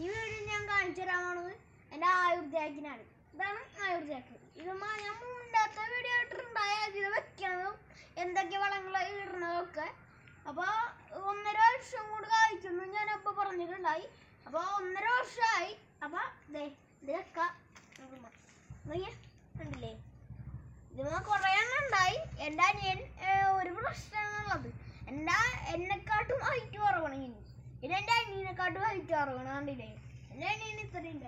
ഈ വീഡിയോ ഞാൻ കാണിച്ചു തരാമാണ് എൻ്റെ ആയുർ ജാക്കിനാണ് ഇതാണ് ആയുർ ജാക്ക് ഇത് മ- ഞാൻ മുണ്ടാത്ത വീഡിയോ ഇട്ടിട്ടുണ്ടായ ഇത് വെക്കണതും എന്തൊക്കെ വളങ്ങൾ ഇടണതൊക്കെ അപ്പോൾ ഒന്നര വർഷം കൂടി കായ്ക്കുന്നു ഞാൻ അപ്പോൾ പറഞ്ഞിട്ടുണ്ടായി അപ്പോൾ ഒന്നര വർഷമായി അപ്പോൾ ദേ ഇത് വെക്കാം നോക്കിയേ കണ്ടില്ലേ ഇതിന് കുറേ എണ്ണം ഉണ്ടായി എൻ്റെ അനിയൻ ഏർ, ഒരു പ്രശ്നമാണുള്ളത് എൻ്റെ എന്നെക്കാട്ടും ഹൈറ്റ് കുറവാണ് ഇനി ഇത് എൻ്റെ അനിയനെക്കാട്ടും ഹൈറ്റ് കുറവാണ് കണ്ടില്ലേ എൻ്റെ അനിയൻ ഇത്രയുണ്ട്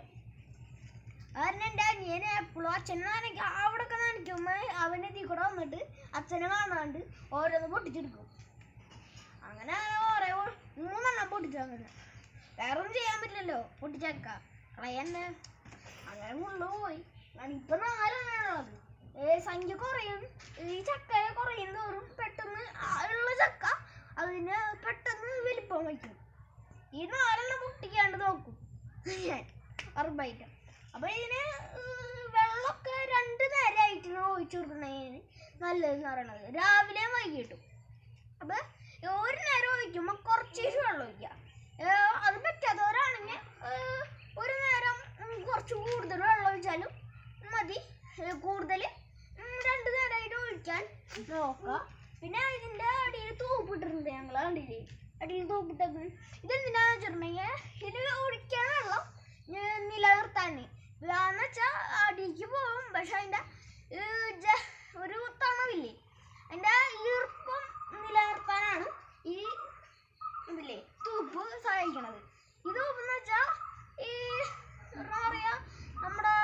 കാരണം എൻ്റെ അനിയനെ എപ്പോഴും അച്ഛനെ നനയ്ക്കും അവിടെയൊക്കെ നനയ്ക്കുമ്പോൾ അവനെ ഇതിൽ കൂടെ വന്നിട്ട് അച്ഛനെ കാണാണ്ട് ഓരോന്ന് പൊട്ടിച്ചെടുക്കും അങ്ങനെ ഓരോ മൂന്നെണ്ണം പൊട്ടിച്ചു അങ്ങനെ വേറെ ഒന്നും ചെയ്യാൻ പറ്റില്ലല്ലോ പൊട്ടിച്ചേക്ക കളയന്നെ അങ്ങനെ മുള്ളു പോയി ഞാൻ ഇപ്പൊ നാലെണ്ണാണുള്ളത് ഏ സംഖ്യ കുറയും ഈ ചക്ക കുറയും തോറും പെട്ടെന്ന് ആ ഉള്ള ചക്ക അതിന് പെട്ടെന്ന് വലിപ്പം വയ്ക്കും ഈ നാലെണ്ണം പൊട്ടിക്കാണ്ട് നോക്കും ഞാൻ ഉറപ്പായിട്ടും അപ്പൊ ഇതിന് ഏർ, വെള്ളമൊക്കെ രണ്ട് നേരമായിട്ട് ഒഴിച്ചു കൊടുക്കണേന് നല്ലതെന്ന് പറയണത് രാവിലെയും വൈകിട്ടും അപ്പൊ ഒരു നേരം ഒഴിക്കുമ്പോൾ കുറച്ച് വെള്ളം ഒഴിക്കുക ഏർ, അത് പറ്റാത്തവരാണെങ്കിൽ ഏർ, ഒരു നേരം ഉം, കുറച്ച് കൂടുതൽ വെള്ളം ഒഴിച്ചാലും മതി കൂടുതൽ രണ്ട് നേരമായിട്ട് ഒഴിക്കാൻ നോക്കുക പിന്നെ ഇതിന്റെ അടിയിൽ തൂപ്പിട്ടിട്ടുണ്ട് ഞങ്ങൾ കണ്ടില്ലേ അടിയിൽ തൂപ്പിട്ടത് ഇതെന്തിനാന്ന് വെച്ചിട്ടുണ്ടെങ്കിൽ ഇതിൽ ഒഴിക്കാൻ വെള്ളം ഏർ, നിലനിർത്താൻ എന്ന് വെച്ചാൽ അടിക്ക് പോകും പക്ഷെ അതിന്റെ ഏർ, ജ- ഒരു തണവില്ലേ അതിന്റെ ഈർപ്പം നിലനിർത്താനാണ് ഈ ഇതില്ലേ തൂപ്പ് സഹായിക്കണത് ഈ തൂപ്പ് എന്ന് വെച്ചാൽ ഈ എന്താ പറയാ നമ്മുടെ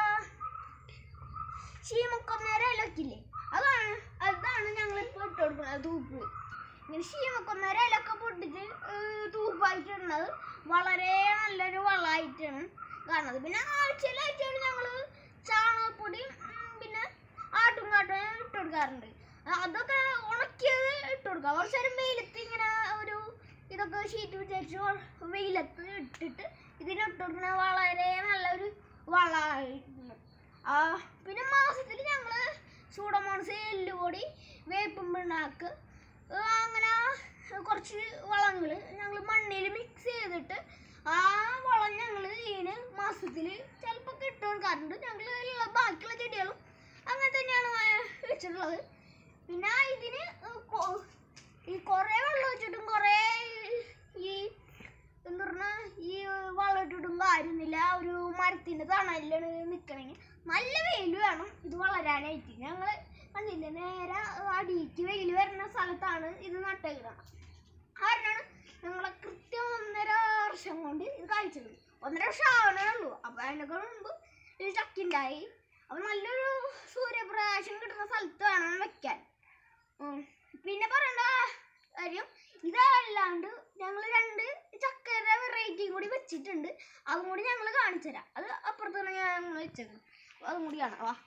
ശീമക്കൊന്നേര ഇലക്കില്ലേ അതാണ് അതാണ് ഞങ്ങൾ ഇപ്പോൾ ഇട്ട് കൊടുക്കുന്നത് തൂപ്പ് ഇങ്ങനെ ശീമക്കൊന്നേര ഇലക്കെ പൊട്ടിച്ച് ഏർ, തൂപ്പായിട്ടിടുന്നത് വളരെ നല്ലൊരു വളമായിട്ടാണ് കാണുന്നത് പിന്നെ ആഴ്ചയിലാഴ്ചയാണ് ഞങ്ങൾ ചാണകപ്പൊടിയും ഉം, പിന്നെ ആട്ടും കാട്ടും ഇട്ട് കൊടുക്കാറുണ്ട് ആ, അതൊക്കെ ഉണക്കിയത് ഇട്ട് കൊടുക്കുക കുറച്ച് നേരം വെയിലത്ത് ഇങ്ങനെ ഒരു ഇതൊക്കെ ഷീറ്റ് വിചാരിച്ച് വെയിലത്ത് ഇട്ടിട്ട് ഇതിന് ഇട്ട് കൊടുക്കുന്ന വളരെ നല്ലൊരു വളമായിരുന്നു ആ പിന്നെ മാസത്തിൽ ഞങ്ങൾ സൂഡമോൺസ് എല്ലുപൊടി വേപ്പും പിണ്ണാക്ക് ആ, അങ്ങനെ കുറച്ച് വളങ്ങൾ ഞങ്ങൾ മണ്ണിൽ മിക്സ് ചെയ്തിട്ട് ആ വളം ഞങ്ങൾ ഇതിന് മാസത്തിൽ ചിലപ്പോൾ ഇട്ട് കൊടുക്കാറുണ്ട് ഞങ്ങൾ എല്ലാ ബാക്കിയുള്ള ചെടികളും അങ്ങനെ തന്നെയാണ് വ- വെച്ചിട്ടുള്ളത് പിന്നെ ഇതിന് കൊ- ഈ കുറേ വെള്ളം ഒഴിച്ചിട്ടും കുറേ ഈ എന്താ പറഞ്ഞാ ഈ വളം ഇട്ടിട്ടും കാര്യമൊന്നുമില്ല ഒരു മരത്തിന്റെ തണലിലാണ് നിൽക്കണമെങ്കിൽ നല്ല വെയിൽ വേണം ഇത് വളരാനായിട്ട് ഞങ്ങൾ കണ്ടില്ല നേരെ അടിയിക്ക് വെയിൽ വരുന്ന സ്ഥലത്താണ് ഇത് നട്ടേക്കുന്നത് കാരണമാണ് ഞങ്ങളെ കൃത്യം ഒന്നര വർഷം കൊണ്ട് ഇത് കഴിച്ചത് ഒന്നര വർഷം ആവണേ ഉള്ളൂ അപ്പോൾ അതിനൊക്കെ മുമ്പ് ഇത് ചക്കുണ്ടായി അപ്പോൾ നല്ലൊരു സൂര്യപ്രകാശം കിട്ടുന്ന സ്ഥലത്ത് വേണം വെക്കാൻ ഉം. പിന്നെ പറയേണ്ട കാര്യം ഇതല്ലാണ്ട് ഞങ്ങൾ രണ്ട് ചക്കര വെറൈറ്റി കൂടി വെച്ചിട്ടുണ്ട് അതും കൂടി ഞങ്ങൾ കാണിച്ചു തരാം അത് അപ്പുറത്താണ് ഞങ്ങൾ വെച്ചേക്കുന്നത് അതും കൂടി കാണാം വാ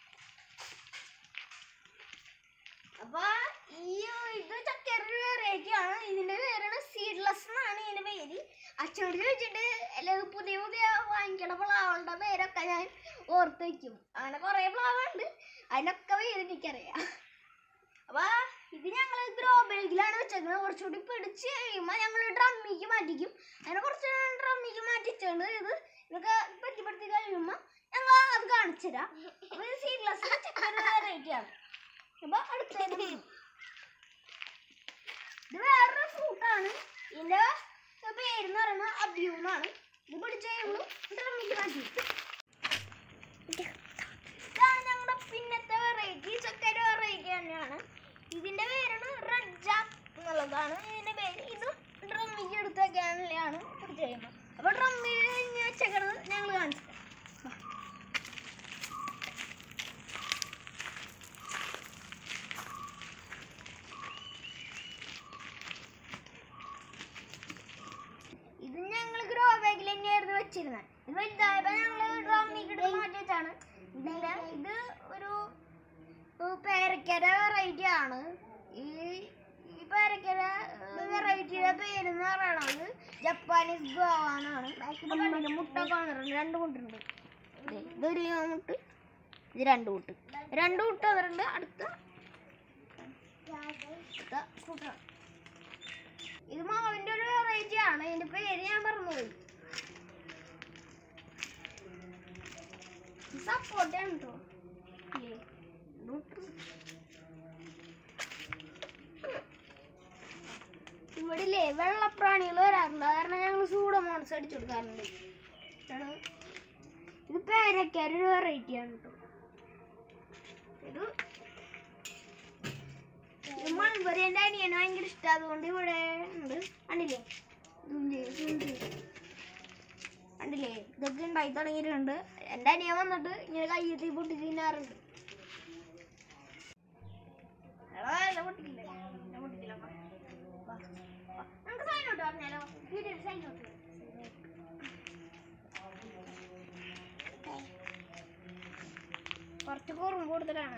അപ്പൊ ഈ ഇത് ചക്കര വെറൈറ്റി ആണ് ഇതിന്റെ പേരാണ് സീഡ്ലെസ് എന്നാണ് ഇതിന്റെ പേര് അച്ഛനോട് ചോദിച്ചിട്ട് അല്ലെങ്കിൽ പുതിയ പുതിയ വാങ്ങിക്കണ പ്ലാവുകളുടെ പേരൊക്കെ ഞാൻ ഓർത്ത് വെക്കും അങ്ങനെ കുറെ പ്ലാവുണ്ട് അതിനൊക്കെ പേര് എനിക്കറിയാം അപ്പൊ ഇത് ഞങ്ങൾ ഗ്രോ ബാഗിലാണ് വെച്ചേക്കുന്നത് കുറച്ചുകൂടി പിടിച്ച് കഴിയുമ്പോൾ ഞങ്ങൾ ഡ്രമ്മിക്ക് മാറ്റിക്കും അങ്ങനെ കുറച്ച് ഡ്രമ്മിക്ക് മാറ്റിച്ചുകൊണ്ട് ഇത് ഇതൊക്കെ പറ്റിപ്പെടുത്തി കഴിയുമ്പോൾ ഞങ്ങൾ അത് കാണിച്ചു തരാം അപ്പൊ ഇത് സീഡ്ലെസ് ചക്കര വെറൈറ്റി ആണ് അപ്പൊ അടുത്തേക്ക് പോകും. ഇത് വേറൊരു ഫ്രൂട്ടാണ് ഇതിന്റെ പേരെന്ന് പറയുന്നത് അബ്യൂ എന്നാണ് ഇത് പിടിച്ച് കഴിയുമ്പോൾ ഡ്രമ്മിക്ക് മാറ്റി ഇതാണ് ഞങ്ങളുടെ പിന്നത്തെ വെറൈറ്റി ചക്കര വെറൈറ്റി തന്നെയാണ് ഇതിന്റെ പേരാണ് റെഡ് ജാക്ക് എന്നുള്ളതാണ് ഇതിന്റെ പേര് ഇതും ഡ്രമ്മിക്ക് എടുത്തേക്കാനുള്ളതാണ് പിടിച്ച് കഴിയുമ്പോൾ അപ്പൊ ഡ്രമ്മിൽ വെച്ചേക്കണത് ഞങ്ങൾ കാണിച്ചു തരാം. വാ. ഇത് ഞങ്ങൾ ഗ്രോ ബാഗിൽ തന്നെയായിരുന്നു വെച്ചിരുന്നത് ഇത് വലുതായപ്പോ ഞങ്ങൾ ഡ്രമ്മിക്ക് എടുത്ത് മാറ്റി വെച്ചാണ് ഇതിന്റെ ഇത് ഒരു ഏർ പേരക്കര വെറൈറ്റി ആണ് ഈ ഈ പേരക്കര വെറൈറ്റിയുടെ പേര് എന്ന് പറയണത് ജപ്പാനീസ് ഗോവാനാണ് കണ്ടില്ലേ മുട്ട കാണുന്നുണ്ട് രണ്ട് മുട്ടുണ്ട് ദേ, ഇതൊരു മുട്ട് ഇത് രണ്ട് മുട്ട് രണ്ട് മുട്ട് വന്നിട്ടുണ്ട് അടുത്ത അടുത്ത കൂട്ടാണ് ഇത് മാവിന്റെ ഒരു വെറൈറ്റി ആണ് ഇതിന്റെ പേര് ഞാൻ പറഞ്ഞുപോയി സപ്പോർട്ട് ആണ് കേട്ടോ ഇല്ലേ? ഡോക്ടർ ഇവിടില്ലേ വെള്ളപ്രാണികൾ വരാറുണ്ട് അത് കാരണം ഞങ്ങൾ സൂഡോമോണസ് അടിച്ചു കൊടുക്കാറുണ്ട് ആണ്. ഇത് പേരയ്ക്ക ഒരു വെറൈറ്റി ആണ് കേട്ടോ ഇത് ഇത് മൾബറി എൻ്റെ അനിയന് ഭയങ്കര ഇഷ്ടം അതുകൊണ്ട് ഇവിടെ ഉണ്ട് കണ്ടില്ലേ ഇതുണ്ട്, ഇതുണ്ട്. കണ്ടില്ലേ ഇതൊക്കെ ഉണ്ടായി തുടങ്ങിയിട്ടുണ്ട് എൻ്റെ അനിയൻ വന്നിട്ട് ഇങ്ങനെ കയ്യെത്തി പൊട്ടി തിന്നാറുണ്ട് എടാ, ഇല്ല പൊട്ടിക്കില്ല. ഇല്ല പൊട്ടിക്കില്ല, വാ. വാ, വാ. നമുക്ക് sign out പറഞ്ഞാലോ? വീഡിയോയിൽ sign out. കുറച്ച് കുറവ് കൂടുതലാണ്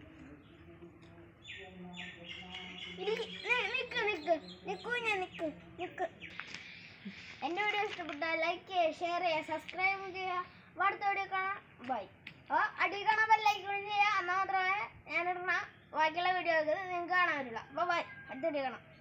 ഇരി, നി- നിക്ക് നിക്ക് നിക്കൂ ഞാൻ നിക്ക് നിക്ക് എന്റെ വീഡിയോ ഇഷ്ടപ്പെട്ടാൽ ലൈക്ക് ചെയ്യുക ഷെയർ ചെയ്യുക സബ്സ്ക്രൈബ് ചെയ്യുക അപ്പൊ അടുത്ത വീഡിയോ കാണാം ബൈ അപ്പോൾ അടിയിൽ കാണാൻ ബെല്ലൈക്കൺ ചെയ്യുക എന്നാൽ മാത്രമേ ഞാനിടുന്ന ബാക്കിയുള്ള വീഡിയോസ് നിങ്ങൾക്ക് കാണാൻ പറ്റുള്ളൂ അപ്പോൾ ബൈ അടുത്ത വീഡിയോ കാണാം